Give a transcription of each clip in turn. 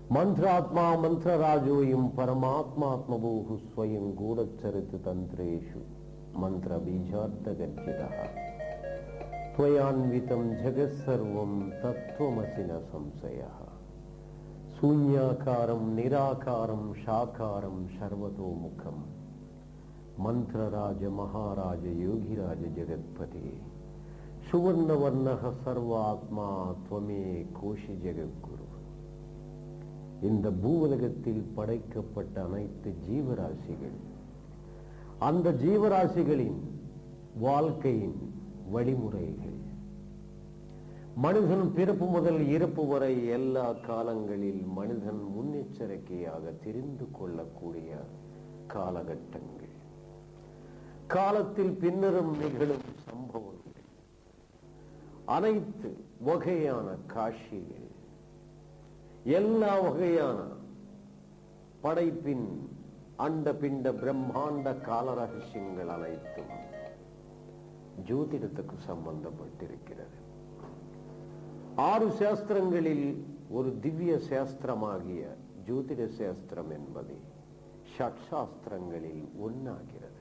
ಮಂತ್ರಾತ್ಮ ಮಂತ್ರರಾಜೋಯಂ ಪರಮಾತ್ಮಾತ್ಮಭೂಹು ಸ್ವಯಂ ಗೂಢಚರಿತ ತಂತ್ರೇಷು ಮಂತ್ರ ಬೀಜಾರ್ಥಗರ್ಜಿತ ತ್ವಯಾನ್ವಿತಂ ಜಗತ್ಸರ್ವಂ ತತ್ವಮಸಿ ನ ಸಂಶಯ ಶೂನ್ಯಾಕಾರಂ ನಿರಾಕಾರಂ ಶಾಕಾರಂ ಸರ್ವತೋಮುಖಂ ಮಂತ್ರರಾಜ ಮಹಾರಾಜ ಯೋಗಿರಾಜ ಜಗತ್ಪತಿ ಸುವರ್ಣವರ್ಣ ಸರ್ವಾತ್ಮ த்வமே கோஷி ஜெகத்குரு இந்த பூவுலகத்தில் படைக்கப்பட்ட அனைத்து ஜீவராசிகள் அந்த ஜீவராசிகளின் வாழ்க்கையின் வழிமுறைகள் மனிதன் பிறப்பு முதல் இறப்பு வரை எல்லா காலங்களில் மனிதன் முன்னெச்சரிக்கையாக தெரிந்து கொள்ளக்கூடிய காலகட்டங்கள் காலத்தில் பின்னரும் நிகழும் சம்பவங்கள் அனைத்து வகையான காட்சிகள் எல்லா வகையான படைப்பின் அண்ட பிண்ட பிரம்மாண்ட கால ரகசியங்கள் அனைத்தும் ஜோதிடத்துக்கு சம்பந்தப்பட்டிருக்கிறது ஆறு சாஸ்திரங்களில் ஒரு திவ்ய சாஸ்திரமாகிய ஜோதிட சாஸ்திரம் என்பது ஷட்சாஸ்திரங்களில் ஒன்னாகிறது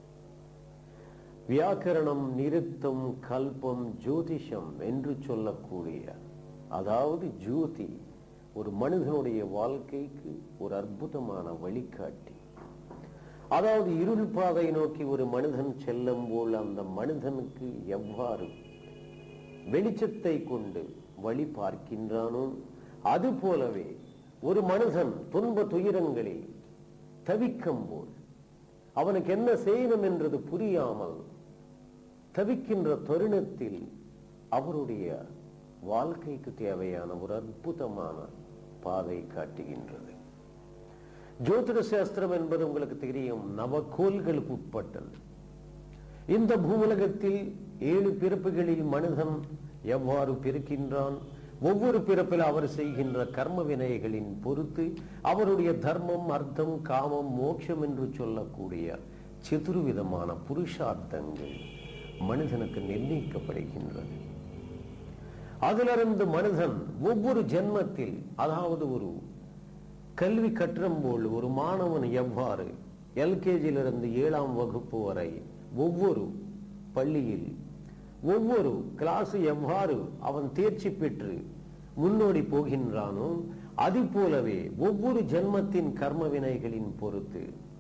வியாக்கரணம் நிறுத்தம் கல்பம் ஜோதிஷம் என்று சொல்லக்கூடிய அதாவது ஜோதி ஒரு மனிதனுடைய வாழ்க்கைக்கு ஒரு அற்புதமான வழிகாட்டி அதாவது இருள் பாதை நோக்கி ஒரு மனிதன் செல்லும் போல் அந்த மனிதனுக்கு எவ்வாறு வெளிச்சத்தை கொண்டு வழி பார்க்கின்றானோ அது போலவே ஒரு மனிதன் துன்ப துயரங்களில் தவிக்கும் போல் அவனுக்கு என்ன செய்யணும் என்றது புரியாமல் தவிக்கின்ற தருணத்தில் அவருடைய வாழ்க்கைக்கு தேவையான ஒரு அற்புதமான பாதை காட்டுகின்றது ஜோதிட சாஸ்திரம் என்பது உங்களுக்கு தெரியும் நவக்கோள்களுக்கு உட்பட்டது இந்த பூவுலகத்தில் ஏழு பிறப்புகளில் மனிதன் எவ்வாறு பிறக்கின்றான் ஒவ்வொரு பிறப்பில் அவர் செய்கின்ற கர்ம வினைகளின் பொறுத்து அவருடைய தர்மம் அர்த்தம் காமம் மோட்சம் என்று சொல்லக்கூடிய சதுர்விதமான புருஷார்த்தங்கள் மனிதனுக்கு நிர்ணயிக்கப்படுகின்றது அதிலிருந்து மனிதன் ஒவ்வொரு ஜென்மத்தில் அதாவது ஒரு கல்வி கற்றம் போல் ஒரு மாணவன் எவ்வாறு எல்கேஜியிலிருந்து ஏழாம் வகுப்பு வரை ஒவ்வொரு பள்ளியில் ஒவ்வொரு கிளாஸ் எவ்வாறு அவன் தேர்ச்சி பெற்று முன்னோடி போகின்றானோ அது போலவே ஒவ்வொரு ஜென்மத்தின் கர்ம வினைகளின் பொறுத்து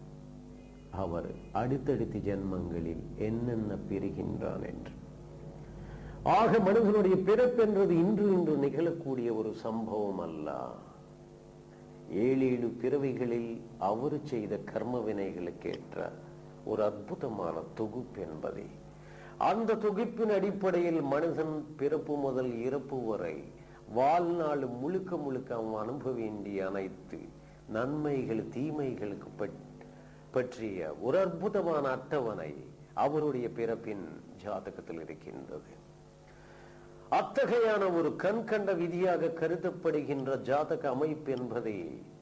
அவர் அடுத்தடுத்த ஜென்மங்களில் என்னென்ன பெறுகின்றான் என்று ஆக மனிதனுடைய பிறப்பென்றது இன்று இன்று நிகழக்கூடிய ஒரு சம்பவம் அல்ல ஏழு ஏழு பிறவிகளில் அவர் செய்த கர்ம வினைகளுக்கு ஏற்ற ஒரு அற்புதமான தொகுப்பு என்பதை அந்த தொகுப்பின் அடிப்படையில் மனிதன் பிறப்பு முதல் இறப்பு வரை வாழ்நாள் முழுக்க முழுக்க அவன் அனுபவ வேண்டிய அனைத்து நன்மைகள் தீமைகளுக்கு பற்றிய ஒரு அற்புதமான அட்டவணை அவருடைய பிறப்பின் ஜாதகத்தில் இருக்கின்றது அத்தகையான ஒரு கண் கண்ட விதியாக கருதப்படுகின்ற ஜாதக அமைப்பு என்பதை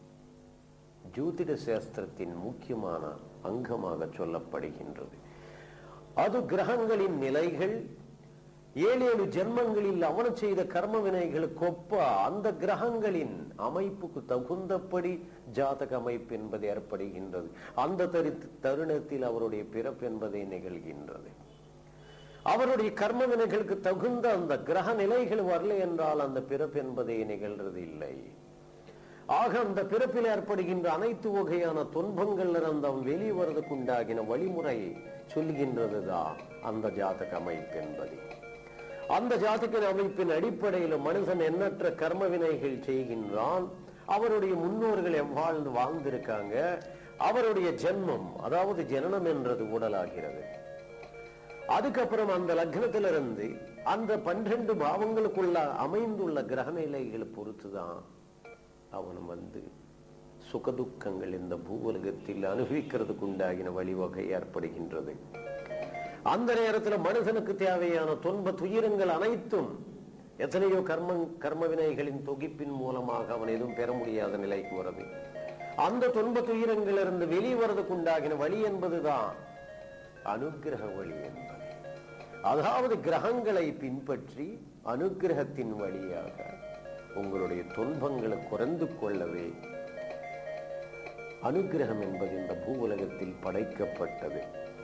ஜோதிட சாஸ்திரத்தின் முக்கியமான அங்கமாக சொல்லப்படுகின்றது அது கிரகங்களின் நிலைகள் ஏழு ஏழு ஜென்மங்களில் அவன செய்த கர்ம வினைகளுக்கு ஒப்ப அந்த கிரகங்களின் அமைப்புக்கு தகுந்தபடி ஜாதக அமைப்பு என்பது ஏற்படுகின்றது அந்த தருணத்தில் அவருடைய பிறப்பு என்பதை நிகழ்கின்றது அவருடைய கர்ம வினைகளுக்கு தகுந்த அந்த கிரக நிலைகள் வரல என்றால் அந்த பிறப்பு என்பதே நிகழ்றது இல்லை ஆக அந்த பிறப்பில் ஏற்படுகின்ற அனைத்து வகையான துன்பங்கள் இருந்து அவன் வெளியே வருவதற்கு உண்டாகின வழிமுறையை சொல்லுகின்றதுதான் அந்த ஜாதக அமைப்பு என்பது அந்த ஜாதக அமைப்பின் அடிப்படையில் மனிதன் எண்ணற்ற கர்ம வினைகள் செய்கின்றான் அவருடைய முன்னோர்கள் எவ்வாழ்ந்து வாழ்ந்திருக்காங்க அவருடைய ஜென்மம் அதாவது ஜனனம் என்றது உடலாகிறது அதுக்கப்புறம் அந்த லக்னத்திலிருந்து அந்த பன்னிரண்டு பாவங்களுக்குள்ள அமைந்துள்ள கிரக நிலைகளை பொறுத்துதான் அவன் வந்து சுகதுக்கங்கள் இந்த பூவுலகத்தில் அனுபவிக்கிறதுக்கு உண்டாகின வழிவகை ஏற்படுகின்றது அந்த நேரத்தில் மனிதனுக்கு தேவையான துன்ப துயரங்கள் அனைத்தும் எத்தனையோ கர்ம கர்ம வினைகளின் தொகுப்பின் மூலமாக அவன் எதுவும் பெற முடியாத நிலைக்கு வருது அந்த துன்ப துயரங்களிலிருந்து வெளியே வரதுக்கு உண்டாகின வழி என்பதுதான் அனுகிரக வழி என்பது அதாவது கிரகங்களை பின்பற்றி அனுகிரகத்தின் வழியாக உங்களுடைய துன்பங்களை குறைந்து கொள்ளவே அனுக்கிரகம் என்பது இந்த பூ உலகத்தில் படைக்கப்பட்டது